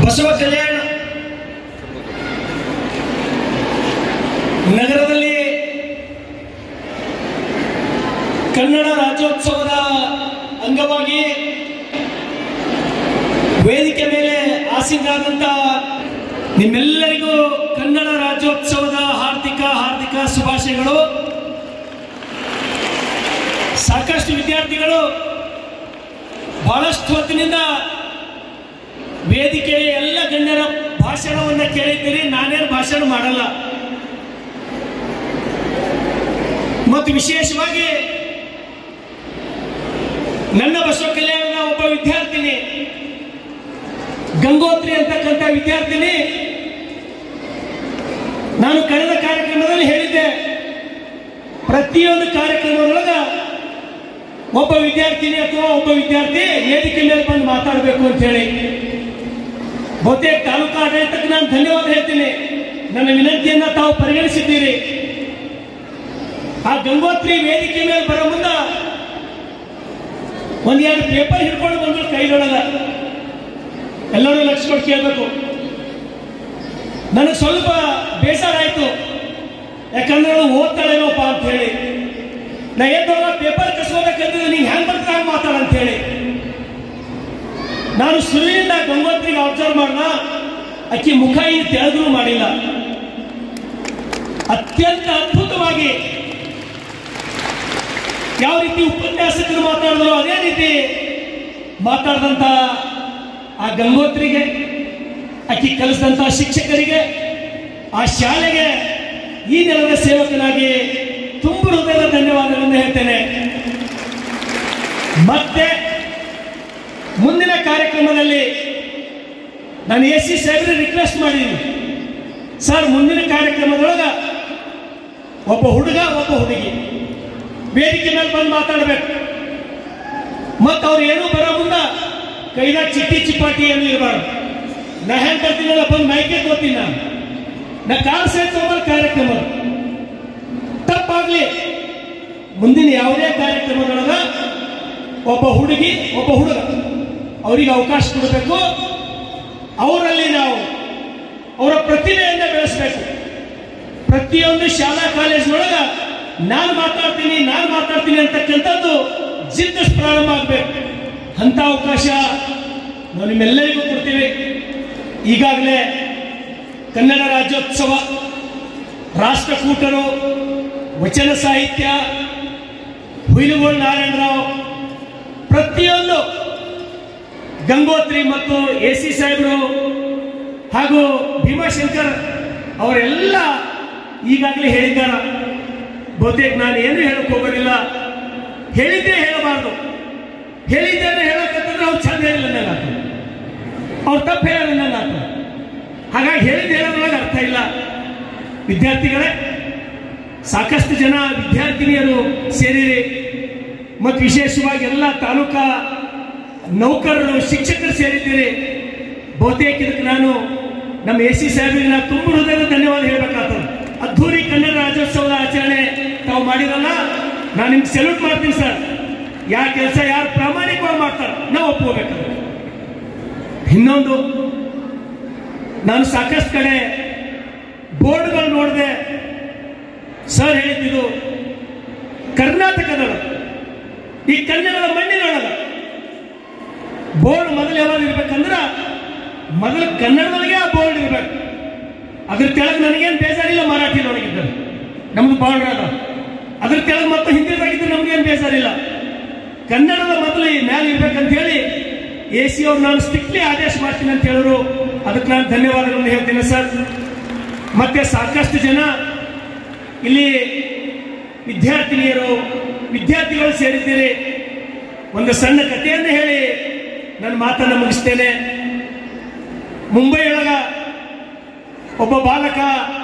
ಬಸವ ಕಲ್ಯಾಣ ನಗರದಲ್ಲಿ ಕನ್ನಡ ರಾಜ್ಯೋತ್ಸವದ ಅಂಗವಾಗಿ ವೇದಿಕೆ ಮೇಲೆ ಆಸೀನರಾದಂಥ ನಿಮ್ಮೆಲ್ಲರಿಗೂ ಕನ್ನಡ ರಾಜ್ಯೋತ್ಸವದ ಹಾರ್ದಿಕ ಹಾರ್ದಿಕ ಶುಭಾಶಯಗಳು ಸಾಕಷ್ಟು ವಿದ್ಯಾರ್ಥಿಗಳು ಬಹಳಷ್ಟು ಹೊತ್ತಿನಿಂದ ವೇದಿಕೆಯ ಎಲ್ಲ ಗಣ್ಯರ ಭಾಷಣವನ್ನು ಕೇಳಿದ್ದೀರಿ ನಾನೇನು ಭಾಷಣ ಮಾಡಲ್ಲ ಮತ್ತು ವಿಶೇಷವಾಗಿ ನನ್ನ ಬಸವ ಕಲ್ಯಾಣದ ಒಬ್ಬ ವಿದ್ಯಾರ್ಥಿನಿ ಗಂಗೋತ್ರಿ ಅಂತಕ್ಕಂಥ ವಿದ್ಯಾರ್ಥಿನಿ ನಾನು ಕಳೆದ ಕಾರ್ಯಕ್ರಮದಲ್ಲಿ ಹೇಳಿದ್ದೆ ಪ್ರತಿಯೊಂದು ಕಾರ್ಯಕ್ರಮದೊಳಗ ಒಬ್ಬ ವಿದ್ಯಾರ್ಥಿನಿ ಅಥವಾ ಒಬ್ಬ ವಿದ್ಯಾರ್ಥಿ ವೇದಿಕೆ ಮೇಲೆ ಬಂದು ಮಾತಾಡಬೇಕು ಅಂತ ಹೇಳಿ ಬಹುತೇಕ ತಾಲೂಕು ಆಡಳಿತಕ್ಕೆ ನಾನು ಧನ್ಯವಾದ ಹೇಳ್ತೀನಿ ನನ್ನ ವಿನಂತಿಯನ್ನ ತಾವು ಪರಿಗಣಿಸಿದ್ದೀರಿ ಆ ಗಂಗೋತ್ರಿ ವೇದಿಕೆ ಮೇಲೆ ಬರೋ ಮುನ್ನ ಒಂದೆರಡು ಪೇಪರ್ ಹಿಡ್ಕೊಂಡು ಬಂದ್ರು ಕೈದೊಳಗ ಎಲ್ಲರೂ ಲಕ್ಷ ಕೊಟ್ಟು ಕೇಳಬೇಕು ನನಗೆ ಸ್ವಲ್ಪ ಬೇಸರ ಆಯ್ತು ಯಾಕಂದ್ರೆ ಅವಳು ಓದ್ತಾಳೇನೋಪ್ಪ ಅಂತ ಹೇಳಿ ನಾ ಎದ್ದವಾಗ ಪೇಪರ್ ಕಸ್ಕೋಬೇಕಂದ್ರೆ ನೀನು ಹೆಂಗ್ ಬರ್ತಾ ಮಾತಾಡ ಅಂತ ಹೇಳಿ ನಾನು ಸುಳ್ಳಿನಿಂದ ಗಂಗೋತ್ರಿಗೆ ಅಬ್ಸರ್ವ್ ಮಾಡ್ದ ಅಕ್ಕಿ ಮುಖ ಹಿಂಗೆ ತೆಳೆದ್ರು ಮಾಡಿಲ್ಲ ಅತ್ಯಂತ ಅದ್ಭುತವಾಗಿ ಯಾವ ರೀತಿ ಉಪನ್ಯಾಸಕರು ಮಾತಾಡಿದ್ರು ಅದೇ ರೀತಿ ಮಾತಾಡಿದಂತ ಆ ಗಂಗೋತ್ರಿಗೆ ಅಕ್ಕಿ ಕಲಿಸಿದಂತ ಶಿಕ್ಷಕರಿಗೆ ಆ ಶಾಲೆಗೆ ಈ ನೆಲದ ಸೇವಕನಾಗಿ ತುಂಬ ಹೃದಯದ ಧನ್ಯವಾದಗಳನ್ನು ಹೇಳ್ತೇನೆ ಮತ್ತೆ ಮುಂದಿನ ಕಾರ್ಯಕ್ರಮದಲ್ಲಿ ನಾನು ಎ ಸಿ ಸಾಹೇಬ್ರೆ ರಿಕ್ವೆಸ್ಟ್ ಮಾಡಿದ್ದೀನಿ ಸರ್ ಮುಂದಿನ ಕಾರ್ಯಕ್ರಮದೊಳಗ ಒಬ್ಬ ಹುಡುಗ ಒಬ್ಬ ಹುಡುಗಿ ವೇದಿಕೆ ಮೇಲೆ ಬಂದು ಮಾತಾಡಬೇಕು ಮತ್ತು ಅವ್ರು ಏನೂ ಬರೋ ಮುಂದ ಕೈದಾಗ ಚಿಟ್ಟಿ ಚಿಪ್ಪಾಟಿ ಏನು ಇರಬಾರ್ದು ನಾ ಹೆಂಗ್ ಬರ್ತೀನಲ್ಲ ಬಂದು ಮೈಕೆ ತಗೋತೀನಿ ನಾನು ನಾ ಕಾರ್ ಸಹಿತ ಕಾರ್ಯಕ್ರಮ ತಪ್ಪಾಗ್ಲಿ ಮುಂದಿನ ಯಾವುದೇ ಕಾರ್ಯಕ್ರಮದೊಳಗ ಒಬ್ಬ ಹುಡುಗಿ ಒಬ್ಬ ಹುಡುಗ ಅವರಿಗೆ ಅವಕಾಶ ಕೊಡಬೇಕು ಅವರಲ್ಲಿ ನಾವು ಅವರ ಪ್ರತಿಭೆಯನ್ನ ಬೆಳೆಸಬೇಕು ಪ್ರತಿಯೊಂದು ಶಾಲಾ ಕಾಲೇಜಿನೊಳಗ ನಾನು ಮಾತಾಡ್ತೀನಿ ನಾನು ಮಾತಾಡ್ತೀನಿ ಅಂತಕ್ಕಂಥದ್ದು ಜಿದ್ದು ಪ್ರಾರಂಭ ಆಗಬೇಕು ಅಂತ ಅವಕಾಶ ನಾವು ನಿಮ್ಮೆಲ್ಲರಿಗೂ ಕೊಡ್ತೀವಿ ಈಗಾಗಲೇ ಕನ್ನಡ ರಾಜ್ಯೋತ್ಸವ ರಾಷ್ಟ್ರಕೂಟರು ವಚನ ಸಾಹಿತ್ಯ ಹುಯಿಲುಗೋಳ್ ನಾರಾಯಣರಾವ್ ಪ್ರತಿಯೊಂದು ಗಂಗೋತ್ರಿ ಮತ್ತು ಎ ಸಿ ಸಾಹೇಬರು ಹಾಗೂ ಭೀಮಾಶಂಕರ್ ಅವರೆಲ್ಲ ಈಗಾಗಲೇ ಹೇಳಿದ್ದಾರ ಬಹುತೇಕ ನಾನು ಏನು ಹೇಳಕ್ ಹೋಗೋದಿಲ್ಲ ಹೇಳಿದ್ದೇ ಹೇಳಬಾರ್ದು ಹೇಳಿದ್ದೇನೆ ಹೇಳಕ್ಕಂತಂದ್ರೆ ಅವ್ರು ಚಂದ ಹೇಳಿಲ್ಲ ನನಗೆ ಅವ್ರು ತಪ್ಪು ಹೇಳಿಲ್ಲ ನನಗೆ ಹಾಗಾಗಿ ಹೇಳಿದ್ದು ಹೇಳೋದ್ರೊಳಗೆ ಅರ್ಥ ಇಲ್ಲ ವಿದ್ಯಾರ್ಥಿಗಳೇ ಸಾಕಷ್ಟು ಜನ ವಿದ್ಯಾರ್ಥಿನಿಯರು ಸೇರಿರಿ ಮತ್ತು ವಿಶೇಷವಾಗಿ ಎಲ್ಲ ತಾಲೂಕಾ ನೌಕರರು ಶಿಕ್ಷಕರು ಸೇರಿದ್ದೀರಿ ಬಹುತೇಕ ಇದಕ್ಕೆ ನಾನು ನಮ್ಮ ಎ ಸಿ ಸಾಹೇಬರಿಗೆ ನಾನು ತುಂಬ ಹೃದಯದ ಧನ್ಯವಾದ ಹೇಳಬೇಕಾಗ್ತದೆ ಅದ್ಧೂರಿ ಕನ್ನಡ ರಾಜ್ಯೋತ್ಸವದ ಆಚರಣೆ ತಾವು ಮಾಡಿರಲ್ಲ ನಾನು ನಿಮ್ಗೆ ಸೆಲ್ಯೂಟ್ ಮಾಡ್ತೀನಿ ಸರ್ ಯಾವ ಕೆಲಸ ಯಾರು ಪ್ರಾಮಾಣಿಕವಾಗಿ ಮಾಡ್ತಾರೆ ನಾವು ಒಪ್ಕೋಬೇಕಾದ್ರೆ ಇನ್ನೊಂದು ನಾನು ಸಾಕಷ್ಟು ಕಡೆ ಬೋರ್ಡ್ಗಳು ನೋಡಿದೆ ಸರ್ ಹೇಳಿದ್ದು ಕರ್ನಾಟಕದೊಳಗೆ ಈ ಕನ್ನಡದ ಮಣ್ಣಿನೊಳಗ ಬೋರ್ಡ್ ಮೊದಲು ಯಾವಾಗ ಇರ್ಬೇಕಂದ್ರ ಮೊದಲು ಕನ್ನಡದೊಳಗೆ ಆ ಬೋರ್ಡ್ ಇರ್ಬೇಕು ಅದ್ರ ಕೆಳಗೆ ನನಗೇನು ಬೇಜಾರಿಲ್ಲ ಮರಾಠಿನೊಳಗಿದ್ದರು ನಮ್ದು ಬಾರ್ಡರ್ ಅದ ಅದ್ರ ಕೆಳಗೆ ಮತ್ತೆ ಹಿಂದಿದಾಗಿದ್ರೆ ನಮ್ಗೇನು ಬೇಜಾರಿಲ್ಲ ಕನ್ನಡದ ಮೊದಲು ಈ ಮ್ಯಾಲೆ ಇರ್ಬೇಕಂತ ಹೇಳಿ ಎ ಸಿ ಅವ್ರು ನಾನು ಸ್ಟ್ರಿಕ್ಟ್ಲಿ ಆದೇಶ ಮಾಡ್ತೀನಿ ಅಂತ ಹೇಳಿದ್ರು ಅದಕ್ಕೆ ನಾನು ಧನ್ಯವಾದಗಳನ್ನು ಹೇಳ್ತೀನಿ ಸರ್ ಮತ್ತೆ ಸಾಕಷ್ಟು ಜನ ಇಲ್ಲಿ ವಿದ್ಯಾರ್ಥಿನಿಯರು ವಿದ್ಯಾರ್ಥಿಗಳು ಸೇರಿದ್ದೀರಿ ಒಂದು ಸಣ್ಣ ಕಥೆಯನ್ನು ಹೇಳಿ ನನ್ನ ಮಾತನ್ನು ಮುಗಿಸ್ತೇನೆ ಮುಂಬೈಯೊಳಗ ಒಬ್ಬ ಬಾಲಕ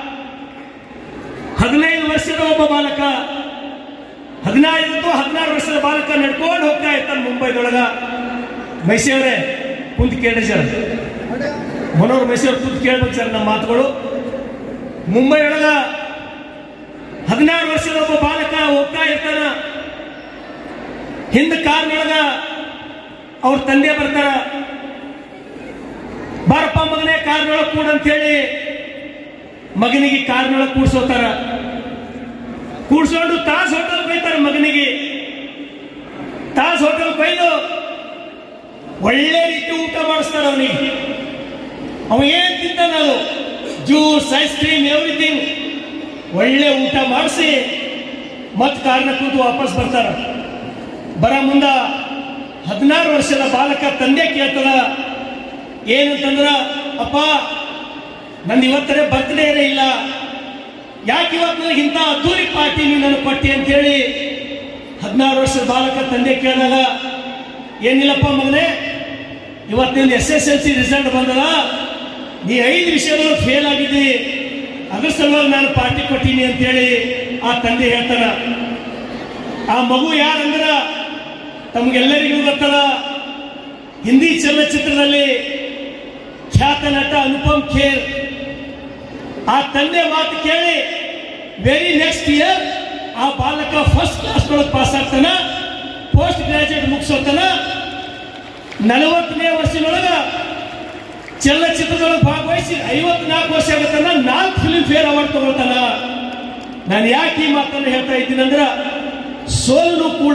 ಹದಿನೈದು ವರ್ಷದ ಒಬ್ಬ ಬಾಲಕ ಹದಿನೈದು ಹದಿನಾರು ವರ್ಷದ ಬಾಲಕ ನಡ್ಕೊಂಡು ಹೋಗ್ತಾ ಇರ್ತಾನೆ ಮುಂಬೈದೊಳಗ ಮೈಸೂರೇ ಕುಂತ್ ಕೇಳ್ರಿ ಸರ್ ಮನೋಹರ್ ಮೈಸೂರು ಕುಂತ್ ಕೇಳ್ಬೇಕು ಸರ್ ನಮ್ಮ ಮಾತುಗಳು ಮುಂಬೈ ಒಳಗ ಹದಿನಾರು ವರ್ಷದ ಒಬ್ಬ ಬಾಲಕ ಹೋಗ್ತಾ ಇರ್ತಾನ ಹಿಂದ ಕಾರ್ನೊಳಗ ಅವ್ರ ತಂದೆ ಬರ್ತಾರ ಬಾರಪ್ಪ ಮಗನೇ ಕಾರ್ನೊಳಗೆ ಕೂಡ ಅಂತೇಳಿ ಮಗನಿಗೆ ಕಾರ್ನೊಳಗೆ ಕೂಡ್ಸೋತಾರ ಕೂಡ್ಸೋண்டு ತಾಸ್ ಹೋಟೆಲ್ ಬೈತಾರ ಮಗನಿಗೆ ತಾಸ್ ಹೋಟೆಲ್ ಬೈದು ಒಳ್ಳೆ ರೀತಿ ಊಟ ಮಾಡಿಸ್ತಾರ ಅವನಿಗೆ ಅವ ಏನ್ ತಿಂತಾನ ಅದು ಜ್ಯೂಸ್ ಐಸ್ ಕ್ರೀಮ್ ಎವ್ರಿಥಿಂಗ್ ಒಳ್ಳೆ ಊಟ ಮಾಡಿಸಿ ಮತ್ ಕಾರ್ನ ಕೂತು ವಾಪಸ್ ಬರ್ತಾರ ಬರ ಮುಂದ ಹದಿನಾರು ವರ್ಷದ ಬಾಲಕ ತಂದೆ ಕೇಳ್ತದ ಏನಂತಂದ್ರ ಅಪ್ಪ ನಂದು ಇವತ್ತರೇ ಬರ್ತ್ಡೇ ಇಲ್ಲ ಯಾಕೆ ಇವತ್ತು ನನಗೆ ಇಂಥ ಅದ್ದೂರಿ ಪಾರ್ಟಿ ನೀನು ನನಗೆ ಕೊಟ್ಟಿ ಅಂತೇಳಿ ಹದಿನಾರು ವರ್ಷದ ಬಾಲಕ ತಂದೆ ಕೇಳಿದಾಗ ಏನಿಲ್ಲಪ್ಪ ಮಗನೇ ಇವತ್ತಿನ S S L C result ಬಂದದ ನೀ ಐದು ವಿಷಯಗಳು ಫೇಲ್ ಆಗಿದ್ದಿ ಅದ್ರ ಸಲುವಾಗಿ ನಾನು ಪಾರ್ಟಿ ಕೊಟ್ಟೀನಿ ಅಂತೇಳಿ ಆ ತಂದೆ ಹೇಳ್ತಾನ ಆ ಮಗು ಯಾರಂದ್ರ ತಮಗೆಲ್ಲರಿಗೂ ಗೊತ್ತದ ಹಿಂದಿ ಚಲನಚಿತ್ರದಲ್ಲಿ ಖ್ಯಾತ ನಟ ಅನುಪಮ್ ಖೇರ್ ಆ ತಂದೆ ಮಾತು ಕೇಳಿ ವೆರಿ ನೆಕ್ಸ್ಟ್ ಇಯರ್ ಆ ಬಾಲಕ ಫಸ್ಟ್ ಕ್ಲಾಸ್ ಒಳಗೆ ಪಾಸ್ ಆಗ್ತಾನ ಪೋಸ್ಟ್ ಗ್ರಾಜುಯೇಟ್ ಮುಗಿಸೋತನ ನಲವತ್ತನೇ ವರ್ಷದೊಳಗ ಚಲನಚಿತ್ರದೊಳಗೆ ಭಾಗವಹಿಸಿ ಐವತ್ನಾಲ್ಕು ವರ್ಷ ಆಗತ್ತನ ನಾಲ್ಕು ಫಿಲ್ಮ್ ಫೇರ್ ಅವಾರ್ಡ್ ತಗೊಳ್ತಾನ ನಾನು ಯಾಕೆ ಈ ಮಾತನ್ನು ಹೇಳ್ತಾ ಇದ್ದೀನಿ ಅಂದ್ರ ಸೋಲು ಕೂಡ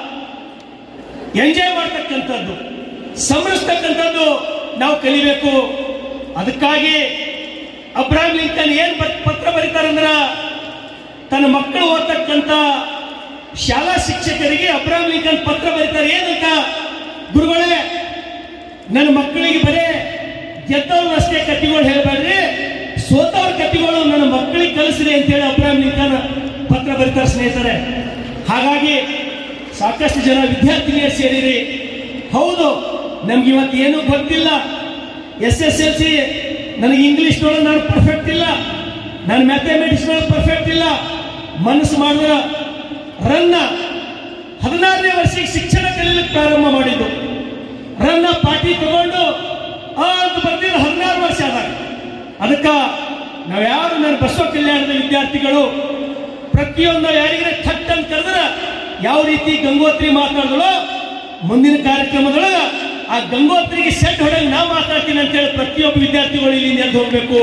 ಎಂಜಾಯ್ ಮಾಡ್ತಕ್ಕಂಥದ್ದು ಸಂಭ್ರಮಿಸ್ತಕ್ಕಂಥದ್ದು ನಾವು ಕಲಿಬೇಕು ಅದಕ್ಕಾಗಿ ಅಬ್ರಾಹಂ ಲಿಂಕನ್ ಏನ್ ಬರ್- ಪತ್ರ ಬರೀತಾರಂದ್ರ ತನ್ನ ಮಕ್ಕಳು ಓದ್ತಕ್ಕಂಥ ಶಾಲಾ ಶಿಕ್ಷಕರಿಗೆ ಅಬ್ರಾಹಂ ಲಿಂಕನ್ ಪತ್ರ ಬರೀತಾರೆ ಏನಂತ ಗುರುಗಳೇ ನನ್ನ ಮಕ್ಕಳಿಗೆ ಬರೇ ಗೆದ್ದವ್ರು ಅಷ್ಟೇ ಕತ್ತಿಗಳು ಹೇಳಬೇಡ್ರಿ ಸೋತವ್ರ ಕತ್ತಿಗಳು ನನ್ನ ಮಕ್ಕಳಿಗೆ ಕಲಿಸ್ರಿ ಅಂತೇಳಿ ಅಬ್ರಾಹಂ ಲಿಂಕನ್ ಪತ್ರ ಬರೀತಾರೆ ಸ್ನೇಹಿತರೆ ಹಾಗಾಗಿ ಸಾಕಷ್ಟು ಜನ ವಿದ್ಯಾರ್ಥಿನಿಯರು ಸೇರಿರಿ ಹೌದು ನಮ್ಗೆ ಇವತ್ತು ಏನೂ ಗೊತ್ತಿಲ್ಲ ಎಸ್ ಎಸ್ ಎಲ್ ಸಿ ನನಗೆ ಇಂಗ್ಲಿಷ್ನೊಳಗೆ ನಾನು ಪರ್ಫೆಕ್ಟ್ ಇಲ್ಲ ನಾನು ಮ್ಯಾಥಮೆಟಿಕ್ಸ್ ಒಳಗೆ ಪರ್ಫೆಕ್ಟ್ ಇಲ್ಲ ಮನಸ್ಸು ಮಾಡಿದ್ರ ರನ್ನ ಹದಿನಾರನೇ ವರ್ಷಕ್ಕೆ ಶಿಕ್ಷಣ ಕಲಿಯಲಿಕ್ಕೆ ಪ್ರಾರಂಭ ಮಾಡಿದ್ದು ರನ್ನ ಪಾಟಿ ತಗೊಂಡು ಆ ಅಂತ ಬರ್ತಿದ್ರು ಹದಿನಾರು ವರ್ಷ ಆದಾಗ ಅದಕ್ಕ ನಾವು ಯಾರು ನನ್ನ ಬಸವ ಕಲ್ಯಾಣದ ವಿದ್ಯಾರ್ಥಿಗಳು ಪ್ರತಿಯೊಂದು ಯಾರಿಗಾರ ಥಟ್ ಅಂತ ಕರೆದ್ರೆ ಯಾವ ರೀತಿ ಗಂಗೋತ್ರಿ ಮಾತಾಡಿದಳೋ ಮುಂದಿನ ಕಾರ್ಯಕ್ರಮದೊಳಗ ಆ ಗಂಗೋತ್ರಿಗೆ ಸೆಟ್ ಹೊಡಂಗ್ ನಾ ಮಾತಾಡ್ತೀನಿ ಅಂತೇಳಿ ಪ್ರತಿಯೊಬ್ಬ ವಿದ್ಯಾರ್ಥಿಗಳು ಇಲ್ಲಿ ನೆರೆದು ಹೋಗ್ಬೇಕು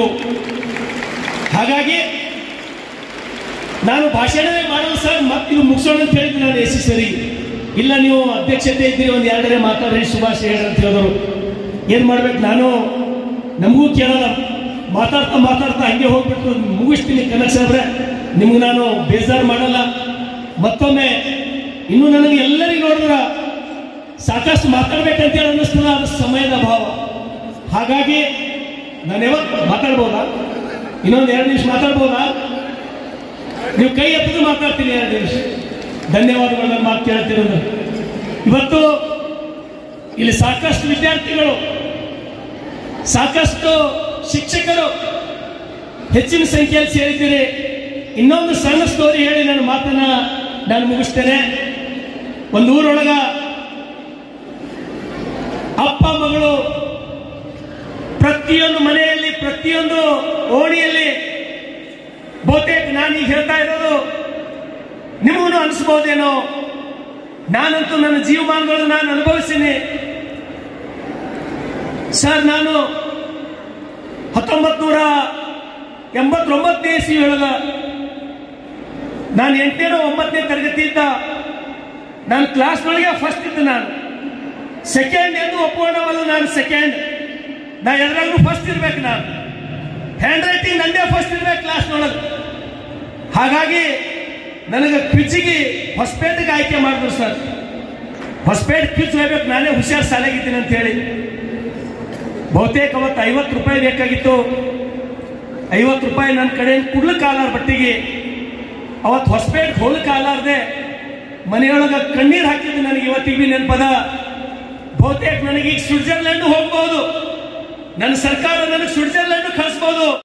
ಹಾಗಾಗಿ ನಾನು ಭಾಷಣವೇ ಮಾಡಲು ಸರ್ ಮತ್ತೆ ನೀವು ಮುಗಿಸೋಣ ಅಂತ ಹೇಳಿದ್ದು ನಾನು ಎಸ್ ಸರಿ ಇಲ್ಲ ನೀವು ಅಧ್ಯಕ್ಷತೆ ಇದ್ದೀರಿ ಒಂದು ಎರಡರೇ ಮಾತಾಡ್ರಿ ಶುಭಾಶಯ ಹೇಳಿ ಅಂತ ಹೇಳಿದ್ರು ಏನ್ ಮಾಡ್ಬೇಕು ನಾನು ನಮಗೂ ಕೇಳಲ್ಲ ಮಾತಾಡ್ತಾ ಮಾತಾಡ್ತಾ ಹಂಗೆ ಹೋಗ್ಬಿಟ್ಟು ಮುಗಿಸ್ತೀನಿ ಕನಕ ಸಾಹೇಬ್ರೆ ನಿಮ್ಗೆ ನಾನು ಬೇಜಾರು ಮಾಡಲ್ಲ ಮತ್ತೊಮ್ಮೆ ಇನ್ನು ನನಗೆ ಎಲ್ಲರಿಗೂ ನೋಡಿದ್ರ ಸಾಕಷ್ಟು ಮಾತಾಡ್ಬೇಕಂತೇಳಿ ಅನ್ನಿಸ್ತದ ಅದು ಸಮಯದ ಅಭಾವ ಹಾಗಾಗಿ ನಾನು ಯಾವತ್ತು ಮಾತಾಡ್ಬೋದಾ ಇನ್ನೊಂದು ಎರಡು ನಿಮಿಷ ಮಾತಾಡ್ಬೋದಾ ನೀವು ಕೈ ಎತ್ತಿದ್ರು ಮಾತಾಡ್ತೀನಿ ಎರಡು ನಿಮಿಷ ಧನ್ಯವಾದಗಳು ನನ್ನ ಮಾತು ಕೇಳ್ತಿರೋದು ಇವತ್ತು ಇಲ್ಲಿ ಸಾಕಷ್ಟು ವಿದ್ಯಾರ್ಥಿಗಳು ಸಾಕಷ್ಟು ಶಿಕ್ಷಕರು ಹೆಚ್ಚಿನ ಸಂಖ್ಯೆಯಲ್ಲಿ ಸೇರಿದ್ದೀರಿ ಇನ್ನೊಂದು ಸಣ್ಣ ಸ್ಟೋರಿ ಹೇಳಿ ನನ್ನ ಮಾತನ್ನ ನಾನು ಮುಗಿಸ್ತೇನೆ ಒಂದು ಊರೊಳಗ ಅಪ್ಪ ಮಗಳು ಪ್ರತಿಯೊಂದು ಮನೆಯಲ್ಲಿ ಪ್ರತಿಯೊಂದು ಓಣಿಯಲ್ಲಿ ಬಹುತೇಕ ನಾನು ಈಗ ಹೇಳ್ತಾ ಇರೋದು ನಿಮಗೂ ಅನಿಸ್ಬೋದೇನೋ ನಾನಂತೂ ನನ್ನ ಜೀವಮಾನಗಳು ನಾನು ಅನುಭವಿಸಿನಿ ಸರ್ ನಾನು ಹತ್ತೊಂಬತ್ ನೂರ ಎಂಬತ್ತೊಂಬತ್ತನೇ ಇಸ್ವಿ ಒಳಗ ನಾನು ಎಂಟನೇನೋ ಒಂಬತ್ತನೇ ತರಗತಿ ಇದ್ದ ನಾನು ಕ್ಲಾಸ್ನೊಳಗೆ ಫಸ್ಟ್ ಇದ್ದೆ ನಾನು ಸೆಕೆಂಡ್ ಎಂದು ಒಪ್ಕೊಂಡವಲ್ಲ ನಾನು ಸೆಕೆಂಡ್ ನಾ ಎದ್ರಾಗೂ ಫಸ್ಟ್ ಇರ್ಬೇಕು ನಾನು ಹ್ಯಾಂಡ್ ರೈಟಿಂಗ್ ನಂದೇ ಫಸ್ಟ್ ಇರ್ಬೇಕು ಕ್ಲಾಸ್ನೊಳಗೆ ಹಾಗಾಗಿ ನನಗೆ ಕ್ವಿಜ್ಜಿಗೆ ಹೊಸಪೇಟೆಗೆ ಆಯ್ಕೆ ಮಾಡಿದ್ರು ಸರ್ ಹೊಸಪೇಟೆ ಕ್ವಿಜ್ ಹೋಗ್ಬೇಕು ನಾನೇ ಹುಷಾರ್ ಶಾಲೆಗಿದ್ದೀನಿ ಅಂತ ಹೇಳಿ ಬಹುತೇಕ ಅವತ್ತು ಐವತ್ತು ರೂಪಾಯಿ ಬೇಕಾಗಿತ್ತು ಐವತ್ತು ರೂಪಾಯಿ ನನ್ನ ಕಡೆ ಕುಡ್ಲಕ್ಕೆ ಆಲಾರ ಬಟ್ಟಿಗೆ ಅವತ್ತು ಹೊಸಪೇಟೆ ಹೋಗ್ಲಿಕ್ಕೆ ಆಲಾರ್ದೆ ಮನೆಯೊಳಗೆ ಕಣ್ಣೀರು ಹಾಕಿದ್ದು ನನಗೆ ಇವತ್ತಿಗೆ ಬಿ ನೆನಪದ ಬಹುತೇಕ ನನಗೆ ಈಗ ಸ್ವಿಟ್ಜರ್ಲೆಂಡ್ ಹೋಗ್ಬೋದು ನನ್ನ ಸರ್ಕಾರ ನನಗೆ ಸ್ವಿಟ್ಜರ್ಲೆಂಡ್ ಕಳಿಸ್ಬೋದು